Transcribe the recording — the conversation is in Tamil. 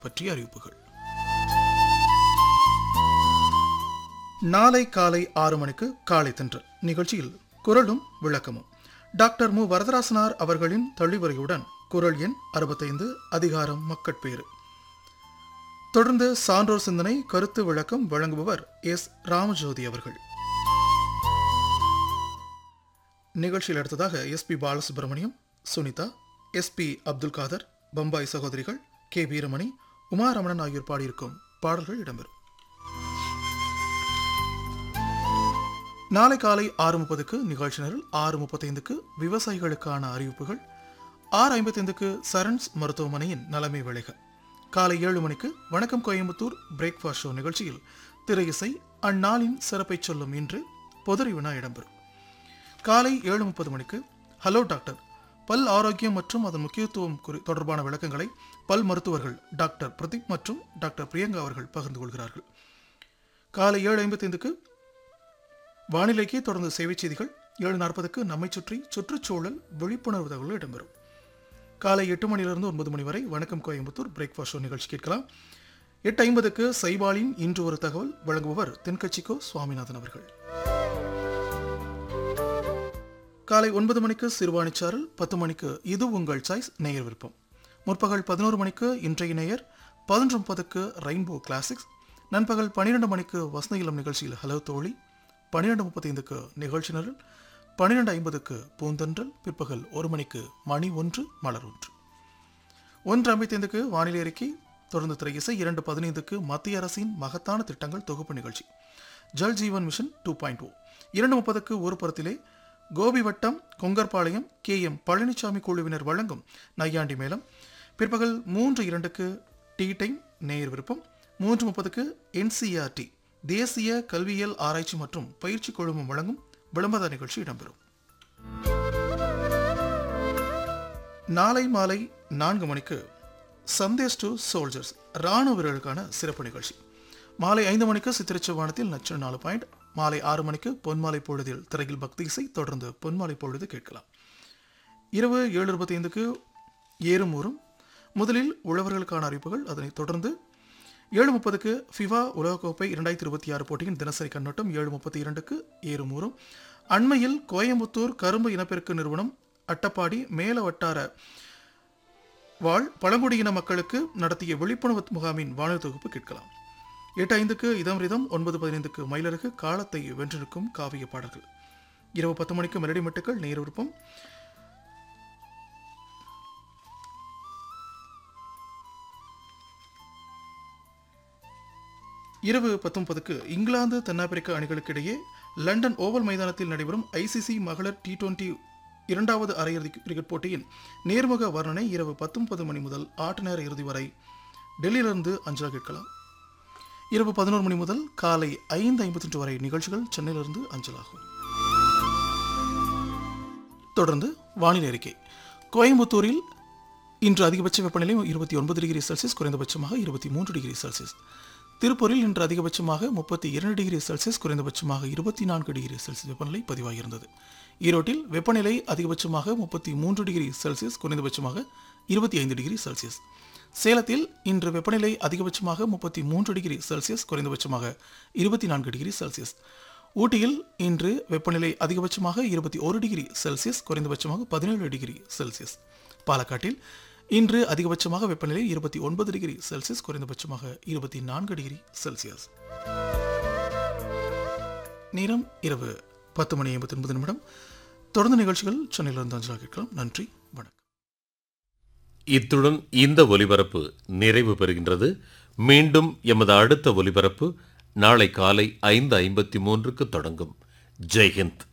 பற்றிய அறிவிப்புகள் நாளை காலை ஆறு மணிக்கு காலை தென்றல் நிகழ்ச்சியில் குரலும் விளக்கமும் டாக்டர் மு வரதராசனார் அவர்களின் தள்ளிவரையுடன் குரல் எண் அறுபத்தைந்து அதிகாரம் மக்கட்பேறு தொடர்ந்து சான்றோர் சிந்தனை கருத்து விளக்கம் வழங்குபவர் எஸ் ராமஜோதி அவர்கள் நிகழ்ச்சியில் அடுத்ததாக எஸ்பி பாலசுப்ரமணியம் சுனிதா எஸ்பி அப்துல் காதர் பம்பாய் சகோதரிகள் கே வீரமணி உமாரமணன் ஆகியோர் பாடியிருக்கும் பாடல்கள் இடம்பெறும் நாளை காலை ஆறு முப்பதுக்கு நிகழ்ச்சி நிரல் ஆறு முப்பத்தைந்துக்கு விவசாயிகளுக்கான அறிவிப்புகள் ஆறு ஐம்பத்தைந்துக்கு சரண்ஸ் மருத்துவமனையின் நலமை விளைக காலை ஏழு மணிக்கு வணக்கம் கோயம்புத்தூர் பிரேக்ஃபாஸ்ட் ஷோ நிகழ்ச்சியில் திரை இசை அந்நாளின் சிறப்பை சொல்லும் இன்று பொதுரி வினா இடம்பெறும் காலை ஏழு முப்பது மணிக்கு ஹலோ டாக்டர் பல் ஆரோக்கியம் மற்றும் அதன் முக்கியத்துவம் குறி தொடர்பான விளக்கங்களை பல் மருத்துவர்கள் டாக்டர் பிரதீப் மற்றும் டாக்டர் பிரியங்கா அவர்கள் பகிர்ந்து கொள்கிறார்கள் காலை ஏழு ஐம்பத்தைந்துக்கு வானிலைக்கு தொடர்ந்து சேவை செய்திகள் ஏழு நாற்பதுக்கு நம்மை சுற்றி சுற்றுச்சூழல் விழிப்புணர்வு தகவல்கள் இடம்பெறும் காலை எட்டு மணியிலிருந்து ஒன்பது மணி வரை வணக்கம் கோயம்புத்தூர் பிரேக்ஃபாஸ்ட் ஷோ நிகழ்ச்சி கேட்கலாம் எட்டு ஐம்பதுக்கு சைபாலின் இன்று ஒரு தகவல் வழங்குபவர் தென்கட்சிக்கோ சுவாமிநாதன் அவர்கள் காலை ஒன்பது மணிக்கு சிறுவாணிச்சாரல் பத்து மணிக்கு இது உங்கள் சாய்ஸ் நேயர் விருப்பம் முற்பகல் பதினோரு மணிக்கு இன்றைய நேயர் பதினொன்று முப்பதுக்கு ரெயின்போ கிளாசிக்ஸ் நண்பகல் பன்னிரெண்டு மணிக்கு வசந்த இளம் நிகழ்ச்சியில் ஹலோ தோழி பன்னிரெண்டு முப்பத்தைந்துக்கு நிகழ்ச்சி நிரல் பன்னிரெண்டு ஐம்பதுக்கு பூந்தன்றல் பிற்பகல் ஒரு மணிக்கு மணி ஒன்று மலர் ஒன்று ஒன்று ஐம்பத்தைந்துக்கு வானிலை அறிக்கை தொடர்ந்து திரை இசை இரண்டு பதினைந்துக்கு மத்திய அரசின் மகத்தான திட்டங்கள் தொகுப்பு நிகழ்ச்சி Jal Jeevan mission two point O இரண்டு முப்பதுக்கு ஒரு புறத்திலே கோபி வட்டம் கொங்கர்பாளையம் கே எம் பழனிசாமி குழுவினர் வழங்கும் நையாண்டி மேளம் பிற்பகல் மூன்று இரண்டுக்கு டீ டைம் நேயர் விருப்பம் மூன்று முப்பதுக்கு என்சிஆர்டி தேசிய கல்வியியல் ஆராய்ச்சி மற்றும் பயிற்சி குழுமம் வழங்கும் விளம்பர நிகழ்ச்சி இடம்பெறும் நாளை மாலை நான்கு மணிக்கு சந்தேஷ் டு சோல்ஜர்ஸ் ராணுவ வீரர்களுக்கான சிறப்பு நிகழ்ச்சி மாலை ஐந்து மணிக்கு சித்திரச்சவானத்தில் நச்சு நாலு பாயிண்ட் மாலை ஆறு மணிக்கு பொன்மாலை பொழுதில் திரையில் பக்தி இசை தொடர்ந்து பொன்மாலை பொழுது கேட்கலாம் இரவு ஏழு இருபத்தி ஐந்துக்கு ஏறும் ஊரும் முதலில் உழவர்களுக்கான அறிவிப்புகள் அதனைத் தொடர்ந்து ஏழு முப்பதுக்கு ஃபிஃபா உலகக்கோப்பை இரண்டாயிரத்தி இருபத்தி ஆறு போட்டியின் தினசரி கண்ணோட்டம் ஏழு முப்பத்தி இரண்டுக்கு ஏறும் ஊரும் அண்மையில் கோயம்புத்தூர் கரும்பு இனப்பெருக்க நிறுவனம் அட்டப்பாடி மேல வட்டார வாழ் பழங்குடியின மக்களுக்கு நடத்திய விழிப்புணர்வு முகாமின் வானொலி தொகுப்பு கேட்கலாம் எட்டு ஐந்துக்கு இதம் ரிதம் ஒன்பது பதினைந்துக்கு மயிலருக்கு காலத்தை வென்றிருக்கும் காவிய பாடல்கள் இரவு பத்து மணிக்கு மெலடி மெட்டுக்கள் நேர் விருப்பம் இரவு பத்தொன்பதுக்கு இங்கிலாந்து தென்னாப்பிரிக்கா அணிகளுக்கு இடையே லண்டன் ஓவல் மைதானத்தில் நடைபெறும் ஐசிசி மகளிர் டி டுவெண்டி இரண்டாவது அரையிறுதி கிரிக்கெட் போட்டியின் நேர்முக வர்ணனை இரவு பத்தொன்பது மணி முதல் ஆட்ட நேர இறுதி வரை டெல்லியிலிருந்து அஞ்சலா கேட்கலாம் இரவு பதினோரு மணி முதல் காலை ஐந்து ஐம்பத்தொன்று வரை நிகழ்ச்சிகள் சென்னையிலிருந்து அஞ்சலாகும் தொடர்ந்து வானிலை அறிக்கை கோயம்புத்தூரில் இன்று அதிகபட்ச வெப்பநிலை இருபத்தி ஒன்பது டிகிரி செல்சியஸ் குறைந்தபட்சமாக இருபத்தி மூன்று டிகிரி செல்சியஸ் திருப்பூரில் இன்று அதிகபட்சமாக முப்பத்தி இரண்டு டிகிரி செல்சியஸ் குறைந்தபட்சமாக இருபத்தி நான்கு டிகிரி செல்சியஸ் வெப்பநிலை பதிவாகியிருந்தது ஈரோட்டில் வெப்பநிலை அதிகபட்சமாக முப்பத்தி மூன்று டிகிரி செல்சியஸ் குறைந்தபட்சமாக இருபத்தி ஐந்து டிகிரி செல்சியஸ் சேலத்தில் இன்று வெப்பநிலை அதிகபட்சமாக முப்பத்தி மூன்று டிகிரி செல்சியஸ் குறைந்தபட்சமாக இருபத்தி நான்கு டிகிரி செல்சியஸ் ஊட்டியில் இன்று வெப்பநிலை அதிகபட்சமாக இருபத்தி ஒரு டிகிரி செல்சியஸ் குறைந்தபட்சமாக பதினேழு டிகிரி செல்சியஸ் பாலக்காட்டில் இன்று அதிகபட்சமாக வெப்பநிலை இருபத்தி ஒன்பது டிகிரி செல்சியஸ் குறைந்தபட்சமாக இருபத்தி நான்கு டிகிரி செல்சியஸ் நேரம் இரவு பத்து மணி ஐம்பத்தி ஒன்பது நிமிடம் தொடர்ந்து நிகழ்ச்சிகள் சென்னையிலிருந்து அஞ்சலா கேட்கலாம் நன்றி வணக்கம் இத்துடன் இந்த ஒலிபரப்பு நிறைவு பெறுகின்றது மீண்டும் எமது அடுத்த ஒலிபரப்பு நாளை காலை ஐந்து ஐம்பத்தி மூன்றுக்கு தொடங்கும் ஜெய்ஹிந்த்